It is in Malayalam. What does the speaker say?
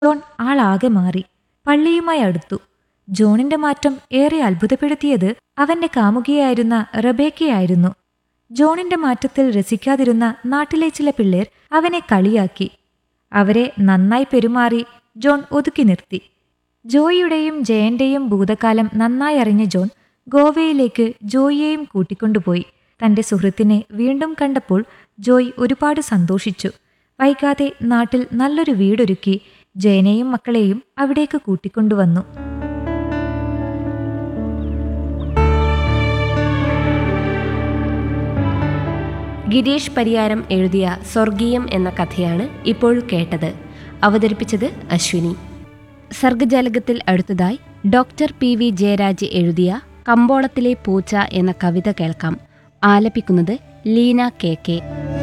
ജോൺ ആളാകെ മാറി പള്ളിയുമായി അടുത്തു ജോണിന്റെ മാറ്റം ഏറെ അത്ഭുതപ്പെടുത്തിയത് അവന്റെ കാമുകിയായിരുന്ന റബേക്കയായിരുന്നു ജോണിന്റെ മാറ്റത്തിൽ രസിക്കാതിരുന്ന നാട്ടിലെ ചില പിള്ളേർ അവനെ കളിയാക്കി അവരെ നന്നായി പെരുമാറി ജോൺ ഒതുക്കി നിർത്തി ജോയിയുടെയും ജയന്റെയും ഭൂതകാലം നന്നായി അറിഞ്ഞ ജോൺ ഗോവയിലേക്ക് ജോയിയെയും കൂട്ടിക്കൊണ്ടുപോയി തന്റെ സുഹൃത്തിനെ വീണ്ടും കണ്ടപ്പോൾ ജോയ് ഒരുപാട് സന്തോഷിച്ചു വൈകാതെ നാട്ടിൽ നല്ലൊരു വീടൊരുക്കി ജയനെയും മക്കളെയും അവിടേക്ക് കൂട്ടിക്കൊണ്ടുവന്നു ഗിരീഷ് പരിയാരം എഴുതിയ സ്വർഗീയം എന്ന കഥയാണ് ഇപ്പോൾ കേട്ടത് അവതരിപ്പിച്ചത് അശ്വിനി സർഗജാലകത്തിൽ അടുത്തതായി ഡോക്ടർ പി വി ജയരാജ് എഴുതിയ കമ്പോളത്തിലെ പൂച്ച എന്ന കവിത കേൾക്കാം ആലപിക്കുന്നത് ലീന കെ കെ